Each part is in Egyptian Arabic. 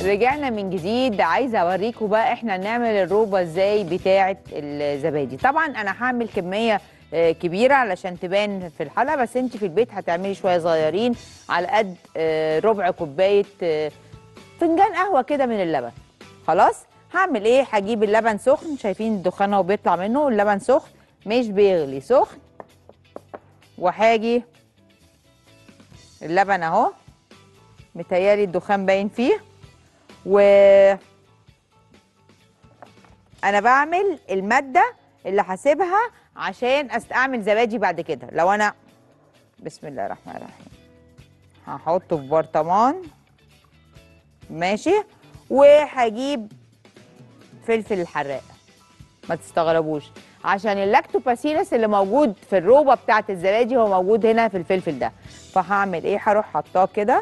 رجعنا من جديد عايزه اوريكم بقى احنا نعمل الروبه ازاي بتاعه الزبادي طبعا انا هعمل كميه آه، كبيره علشان تبان في الحلقه بس انت في البيت هتعملي شويه صغيرين على قد آه، ربع كوبايه آه، فنجان قهوه كده من اللبن خلاص هعمل ايه هجيب اللبن سخن شايفين الدخان اهو بيطلع منه اللبن سخن مش بيغلي سخن وهاجي اللبن اهو متهيالي الدخان باين فيه و انا بعمل الماده اللي هسيبها عشان استعمل زبادي بعد كده لو انا بسم الله الرحمن الرحيم هحطه في برطمان ماشي وهجيب فلفل الحراق ما تستغربوش عشان اللاكتوباسيلس اللي موجود في الروبه بتاعه الزبادي هو موجود هنا في الفلفل ده فهعمل ايه هروح حطاه كده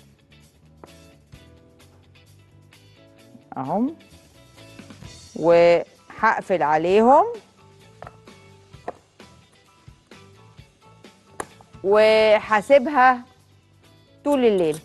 اهم وهقفل عليهم وهسيبها طول الليل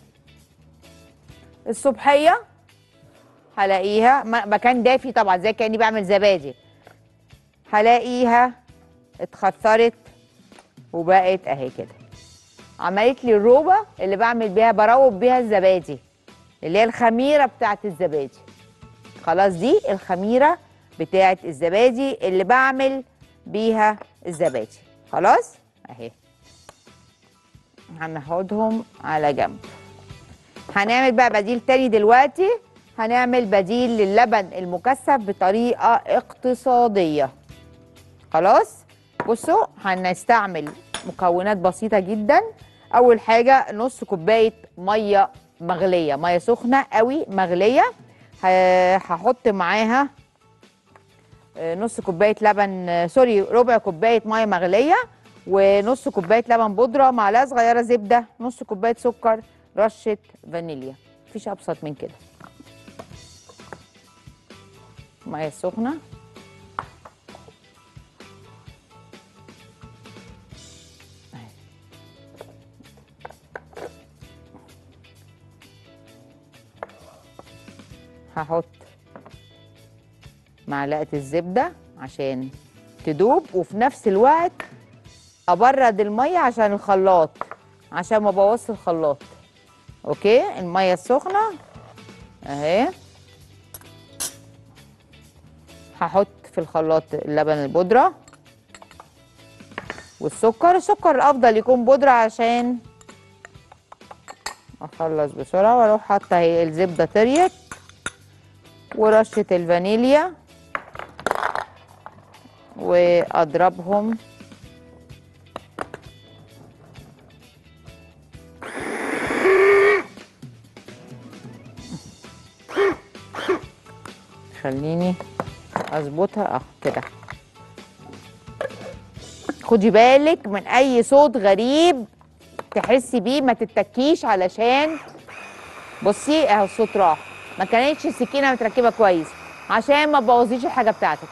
الصبحيه هلاقيها م- مكان دافي طبعا زي كاني بعمل زبادي هلاقيها اتخثرت وبقت اهي كده عملت لي الروبه اللي بعمل بيها بروب بيها الزبادي اللي هي الخميره بتاعت الزبادي خلاص دي الخميره بتاعت الزبادي اللي بعمل بيها الزبادي خلاص اهي هناخدهم على جنب هنعمل بقى بديل تاني دلوقتي هنعمل بديل للبن المكثف بطريقه اقتصاديه خلاص بصوا هنستعمل مكونات بسيطه جدا اول حاجه نص كوبايه ميه مغليه ميه سخنه قوي مغليه ه- هحط معاها آه، نص كوبايه لبن آه، سوري ربع كوبايه ميه مغليه ونص كوبايه لبن بودره معلقه صغيره زبده نص كوبايه سكر رشه فانيليا مفيش ابسط من كده ميه سخنه هحط معلقه الزبده عشان تدوب وفي نفس الوقت ابرد الميه عشان الخلاط عشان ما بوظش الخلاط اوكي الميه السخنه اهي هحط في الخلاط اللبن البودره والسكر السكر الافضل يكون بودره عشان اخلص بسرعه واروح حاطه اهي الزبده طريت ورشه الفانيليا واضربهم خليني اظبطها اه كده خدي بالك من اي صوت غريب تحسي بيه ما تتكيش علشان بصي اهو الصوت راح ما كانتش السكينه متركبه كويس عشان ما تبوظيش الحاجه بتاعتك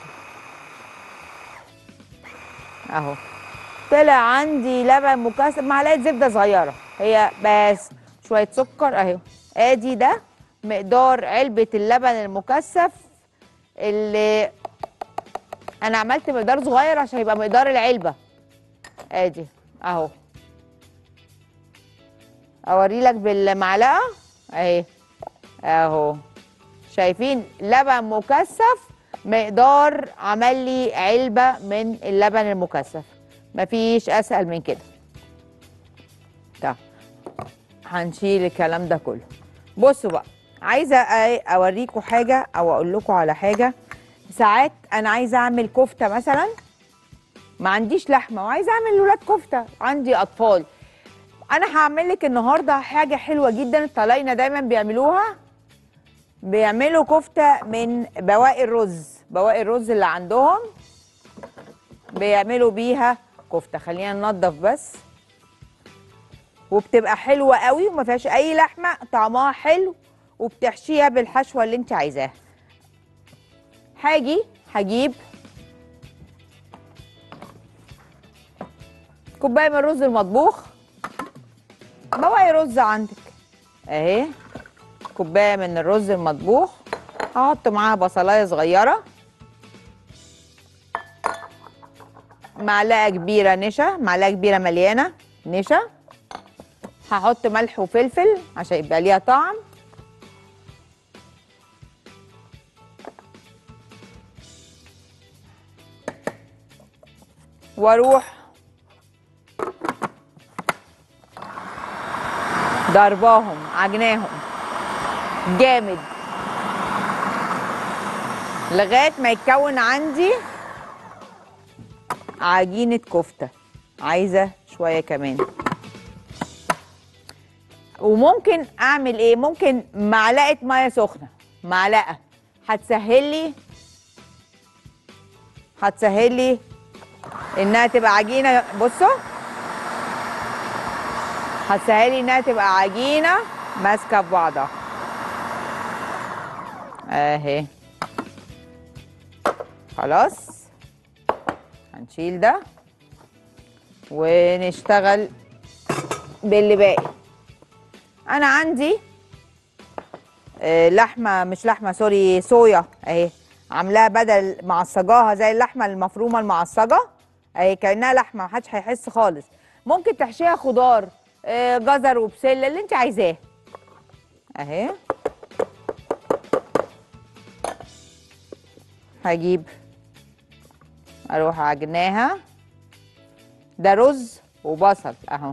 اهو طلع عندي لبن مكثف معلقه زبده صغيره هي بس شويه سكر اهي ادي ده مقدار علبه اللبن المكثف اللي انا عملت مقدار صغير عشان يبقى مقدار العلبه ادي اهو اوري لك بالمعلقه اهي اهو شايفين لبن مكثف مقدار عمل لي علبه من اللبن المكثف مفيش اسهل من كده طب هنشيل الكلام ده كله بصوا بقى عايزه أ- اوريكم حاجه او اقول لكم على حاجه ساعات انا عايزه اعمل كفته مثلا ما عنديش لحمه وعايزه اعمل لولاد كفته عندي اطفال انا هعمل لك النهارده حاجه حلوه جدا الطلاينه دايما بيعملوها بيعملوا كفته من بواقي الرز بواقي الرز اللي عندهم بيعملوا بيها كفته خلينا ننضف بس وبتبقى حلوه قوي وما فيهاش اي لحمه طعمها حلو وبتحشيها بالحشوه اللي انت عايزاها هاجي هجيب كوبايه من الرز المطبوخ بواقي رز عندك اهي كوبايه من الرز المطبوخ هحط معاها بصلايه صغيره معلقه كبيره نشا معلقه كبيره مليانه نشا هحط ملح وفلفل عشان يبقى ليها طعم واروح ضرباهم عجناهم جامد لغايه ما يتكون عندي عجينه كفته عايزه شويه كمان وممكن اعمل ايه ممكن معلقه ميه سخنه معلقه هتسهل لي هتسهل لي انها تبقى عجينه بصوا هتسهل لي انها تبقى عجينه ماسكه في بعضها اهي خلاص هنشيل ده ونشتغل باللي باقي انا عندي آه، لحمه مش لحمه سوري صويا اهي عاملاها بدل معصجاها زي اللحمه المفرومه المعصجه اهي كانها لحمه محدش هيحس خالص ممكن تحشيها خضار آه، جزر وبسله اللي انت عايزاه اهي هجيب اروح عجناها ده رز وبصل اهو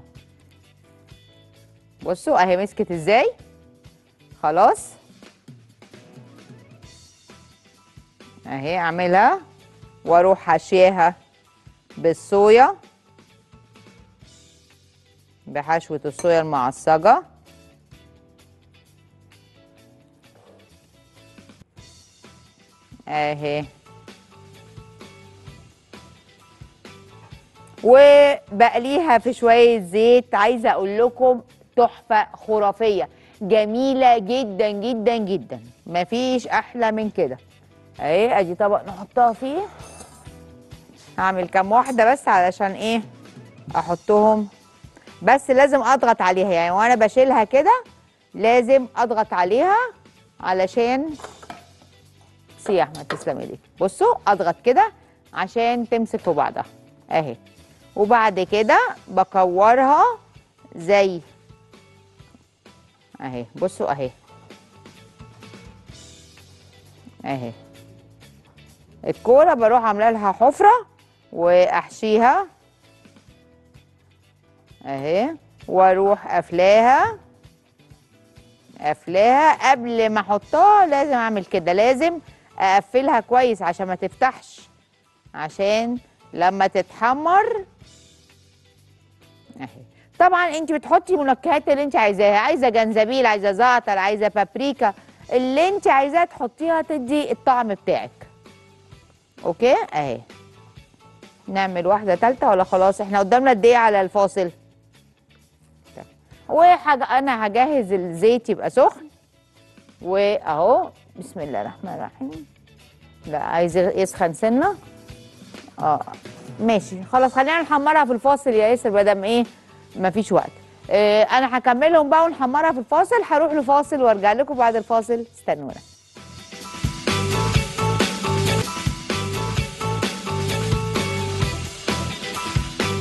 بصوا اهي مسكت ازاي خلاص اهي اعملها واروح حاشيها بالصويا بحشوة الصويا المعصجة اهي وبقليها في شوية زيت عايزة اقول لكم تحفة خرافية جميلة جدا جدا جدا مفيش احلى من كده اهي ادي طبق نحطها فيه هعمل كام واحدة بس علشان ايه احطهم بس لازم اضغط عليها يعني وانا بشيلها كده لازم اضغط عليها علشان بصي يا احمد تسلم ايديك بصوا اضغط كده عشان تمسك في بعضها اهي وبعد كده بكورها زي اهي بصوا اهي اهي الكوره بروح عامله لها حفره واحشيها اهي واروح قافلاها قافلاها قبل ما احطها لازم اعمل كده لازم اقفلها كويس عشان ما تفتحش عشان لما تتحمر اهي طبعا انت بتحطي منكهات اللي انت عايزاها عايزه جنزبيل عايزه زعتر عايزه بابريكا اللي انت عايزاه تحطيها تدي الطعم بتاعك اوكي اهي نعمل واحده ثالثه ولا خلاص احنا قدامنا قد ايه على الفاصل وحاجه انا هجهز الزيت يبقى سخن واهو بسم الله الرحمن الرحيم لا عايز يسخن سنه اه ماشي خلاص خلينا نحمرها في الفاصل يا ياسر بدل ايه مفيش وقت آه انا هكملهم بقى ونحمرها في الفاصل هروح لفاصل وارجع لكم بعد الفاصل استنونا